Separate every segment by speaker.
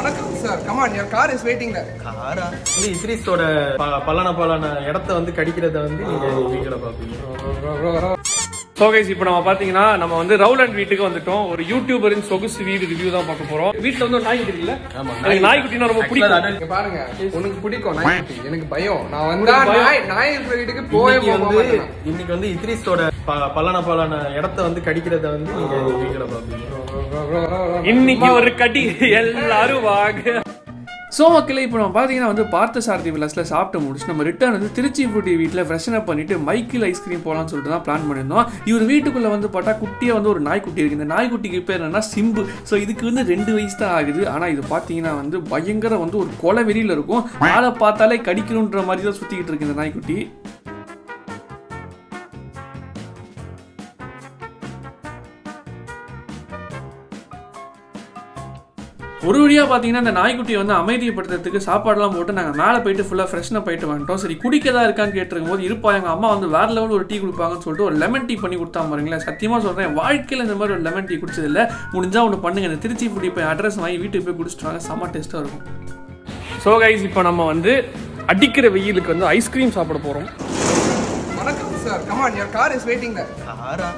Speaker 1: வணக்கம் sir come on your car is waiting there
Speaker 2: காரா வந்து இத்ரிஸோட ப- பலான பலான இடத்த வந்து கடிக்கிறத வந்து நீங்க வீடியோல பாப்பீங்க
Speaker 3: ஸோ கைஸ் இப்போ நம்ம பார்த்தீங்கன்னா நம்ம வந்து ரவுலண்ட் வீட்டுக்கு வந்துட்டோம் ஒரு யூடியூபரின் சொகுசு வீடு ரிவ்யூ தான் பார்க்க போறோம் வீட்டில் வந்து ஒரு நாய்க்குட்டி இல்ல
Speaker 2: ஆமா.
Speaker 3: எனக்கு நாய்க்குட்டினா ரொம்ப பிடிக்கும்
Speaker 1: இங்க பாருங்க உனக்கு பிடிக்கும் நாய்க்குட்டி எனக்கு பயம் நான் வந்தா நாய் நாய் இருக்கிற வீட்டுக்கு போவே
Speaker 2: இன்னைக்கு
Speaker 1: போக
Speaker 2: வந்து
Speaker 1: மாட்டேன் நான்.
Speaker 2: இன்னைக்கு வந்து இத்ரிஸோட ப- பலான பலான இடத்த வந்து கடிக்கிறத வந்து நீங்க வீடியோல பாப்பீங்க
Speaker 3: இன்னைக்கு ஒரு கடி எல்லாரும் வாங்க ஸோ மக்களே இப்போ நம்ம பார்த்தீங்கன்னா வந்து பார்த்த சாரதி விலாஸில் சாப்பிட்டு முடிச்சு நம்ம ரிட்டர்ன் வந்து திருச்சி பூட்டி வீட்டில் ஃப்ரெஷன் அப் பண்ணிட்டு மைக்கில் ஐஸ்கிரீம் போகலாம்னு சொல்லிட்டு தான் பிளான் பண்ணியிருந்தோம் இவர் வீட்டுக்குள்ளே வந்து பார்த்தா குட்டியாக வந்து ஒரு நாய்க்குட்டி இருக்குது இந்த நாய்க்குட்டிக்கு பேர் என்னன்னா சிம்பு ஸோ இதுக்கு வந்து ரெண்டு வயசு தான் ஆகுது ஆனால் இது பார்த்தீங்கன்னா வந்து பயங்கர வந்து ஒரு கொலை வெறியில் இருக்கும் ஆளை பார்த்தாலே கடிக்கணுன்ற மாதிரி தான் சுற்றிக்கிட்டு இருக்கு இந்த நாய்க்குட்டி ஒரு வழியாக பார்த்தீங்கன்னா இந்த நாய்க்குட்டியை வந்து அமைதிப்படுத்துறதுக்கு சாப்பாடுலாம் போட்டு நாங்கள் மேலே போயிட்டு ஃபுல்லாக ஃப்ரெஷ்னாக போயிட்டு வந்துட்டோம் சரி குடிக்கதா இருக்கான்னு கேட்டிருக்கும் போது இருப்பா எங்கள் அம்மா வந்து வேற லெவல் ஒரு டீ கொடுப்பாங்கன்னு சொல்லிட்டு ஒரு லெமன் டீ பண்ணி கொடுத்தா பாருங்களேன் சத்தியமாக சொல்கிறேன் வாழ்க்கையில் இந்த மாதிரி ஒரு லெமன் டீ குடிச்சதில்ல முடிஞ்சா ஒன்று பண்ணுங்க இந்த திருச்சி புடி போய் அட்ரஸ் வாங்கி வீட்டுக்கு போய் குடிச்சிட்டு வாங்க செம்ம டேஸ்ட்டாக இருக்கும் ஸோ கைஸ் இப்போ நம்ம வந்து அடிக்கிற வெயிலுக்கு வந்து ஐஸ்கிரீம் சாப்பிட போகிறோம்
Speaker 1: வணக்கம் sir come on your car is waiting there
Speaker 2: காரா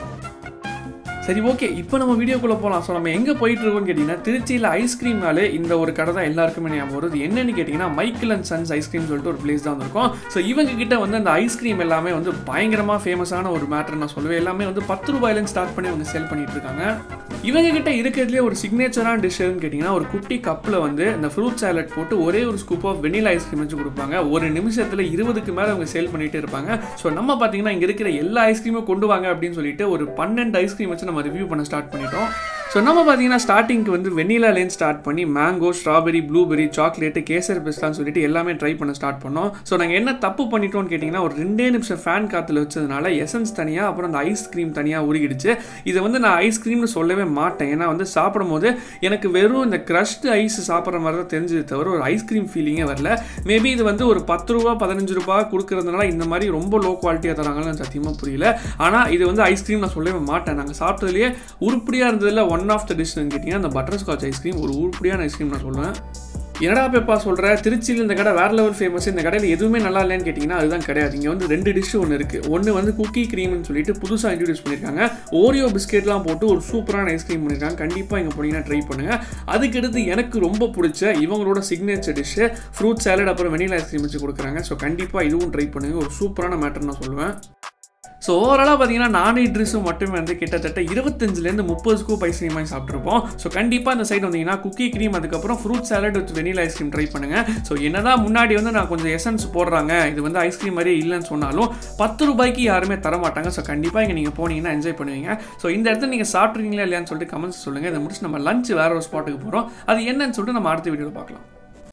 Speaker 3: சரி ஓகே இப்போ நம்ம வீடியோக்குள்ளே போகலாம் ஸோ நம்ம எங்கே போயிட்டு இருக்கோம்னு கேட்டிங்கன்னா திருச்சியில் ஐஸ்கிரீம்னாலே இந்த ஒரு கடை தான் எல்லாருக்குமே ஞாபகம் வருது என்னன்னு கேட்டிங்கன்னா மைக்கேல் அண்ட் சன்ஸ் ஐஸ்கிரீம் சொல்லிட்டு ஒரு பிளேஸ் தான் வந்திருக்கும் ஸோ இவங்க கிட்ட வந்து அந்த ஐஸ்கிரீம் எல்லாமே வந்து பயங்கரமாக ஃபேமஸான ஒரு மேட்டர் நான் சொல்லுவேன் எல்லாமே வந்து பத்து ரூபாயிலேருந்து ஸ்டார்ட் பண்ணி அவங்க செல் பண்ணிட்டு இருக்காங்க இவங்க கிட்ட இருக்கிறதுலே ஒரு சிக்னேச்சரான டிஷ் எதுன்னு கேட்டிங்கன்னா ஒரு குட்டி கப்பில் வந்து இந்த ஃப்ரூட் சாலட் போட்டு ஒரே ஒரு ஸ்கூப் ஆஃப் வெனிலா ஐஸ்கிரீம் வச்சு கொடுப்பாங்க ஒரு நிமிஷத்தில் இருபதுக்கு மேலே அவங்க சேல் பண்ணிட்டு இருப்பாங்க ஸோ நம்ம பார்த்தீங்கன்னா இங்கே இருக்கிற எல்லா ஐஸ்கிரீமும் கொண்டு வாங்க அப்படின்னு சொல்லிட்டு ஒரு பன்னெண்டு ஐஸ்கிரீம் வச்சு நம்ம ரிவ்யூ பண்ண ஸ்டார்ட் பண்ணிட்டோம் ஸோ நம்ம பார்த்தீங்கன்னா ஸ்டார்டிங்க்கு வந்து வெனிலாலேருந்து ஸ்டார்ட் பண்ணி mango strawberry blueberry chocolate kesar பிஸ்தான்னு சொல்லிட்டு எல்லாமே ட்ரை பண்ண ஸ்டார்ட் பண்ணோம் ஸோ நாங்கள் என்ன தப்பு பண்ணிட்டோம்னு கேட்டிங்கன்னா ஒரு ரெண்டே நிமிஷம் ஃபேன் காற்றுல வச்சதுனால எசன்ஸ் தனியாக அப்புறம் அந்த ஐஸ்கிரீம் தனியாக உருகிடுச்சு இதை வந்து நான் ஐஸ்கிரீம்னு சொல்லவே மாட்டேன் ஏன்னா வந்து சாப்பிடும்போது எனக்கு வெறும் இந்த க்ரஷ்டு ஐஸ் சாப்பிட்ற மாதிரி தான் தெரிஞ்சது தவிர ஒரு ஐஸ்கிரீம் ஃபீலிங்கே வரல மேபி இது வந்து ஒரு பத்து ரூபா பதினஞ்சு ரூபா கொடுக்கறதுனால இந்த மாதிரி ரொம்ப லோ குவாலிட்டியாக தராங்கன்னு எனக்கு சத்தியமாக புரியல ஆனால் இது வந்து ஐஸ்கிரீம் நான் சொல்லவே மாட்டேன் நாங்கள் சாப்பிட்டதுலேயே உருப்படியாக இருந்ததில் ஒன் ஆஃப் த டிஷ்னு கேட்டிங்கன்னா அந்த பட்டர் ஸ்காட்ச் ஐஸ்கிரீம் ஒரு உருப்படியான ஐஸ்கிரீம் நான் சொல்லுவேன் என்னடா பேப்பா சொல்கிற திருச்சியில் இந்த கடை வேற லெவல் ஃபேமஸ் இந்த கடையில் எதுவுமே நல்லா இல்லைன்னு கேட்டிங்கன்னா அதுதான் கிடையாது இங்கே வந்து ரெண்டு டிஷ் ஒன்று இருக்குது ஒன்று வந்து குக்கி க்ரீம்னு சொல்லிட்டு புதுசாக இன்ட்ரடியூஸ் பண்ணியிருக்காங்க ஓரியோ பிஸ்கெட்லாம் போட்டு ஒரு சூப்பரான ஐஸ்கிரீம் பண்ணியிருக்காங்க கண்டிப்பாக இங்கே போனீங்கன்னா ட்ரை பண்ணுங்கள் அதுக்கடுத்து எனக்கு ரொம்ப பிடிச்ச இவங்களோட சிக்னேச்சர் டிஷ்ஷு ஃப்ரூட் சாலட் அப்புறம் வெனிலா ஐஸ்கிரீம் வச்சு கொடுக்குறாங்க ஸோ கண்டிப்பாக இதுவும் ட்ரை பண்ணுங்கள் ஒரு சூப்பரான மேட்டர் நான் சொல்லுவேன் ஸோ ஓவராலாக பார்த்தீங்கன்னா நான் ட்ரெஸ்ஸும் மட்டுமே வந்து கிட்டத்தட்ட இருபத்தஞ்சிலேருந்து முப்பது ஸ்கூப் ஐஸ்கிரீம் வாங்கி சாப்பிட்ருப்போம் ஸோ கண்டிப்பாக அந்த சைடு வந்தீங்கன்னா குக்கி க்ரீம் அதுக்கப்புறம் fruit salad with vanilla ice cream try பண்ணுங்கள் ஸோ என்னதான் முன்னாடி வந்து நான் கொஞ்சம் எசன்ஸ் போடுறாங்க இது வந்து ஐஸ்கிரீம் மாதிரியே இல்லைன்னு சொன்னாலும் பத்து ரூபாய்க்கு யாருமே தர மாட்டாங்க ஸோ கண்டிப்பாக இங்கே நீங்கள் போனீங்கன்னா என்ஜாய் பண்ணுவீங்க ஸோ இந்த இடத்துல நீங்கள் சாப்பிட்றீங்களா இல்லையான்னு சொல்லிட்டு கமெண்ட்ஸ் சொல்லுங்கள் இதை முடிச்சு நம்ம லஞ்ச் வேற ஒரு ஸ்பாட்டுக்கு போகிறோம் அது என்னன்னு சொல்லிட்டு நம்ம அடுத்த வீடியோவில் பார்க்கலாம்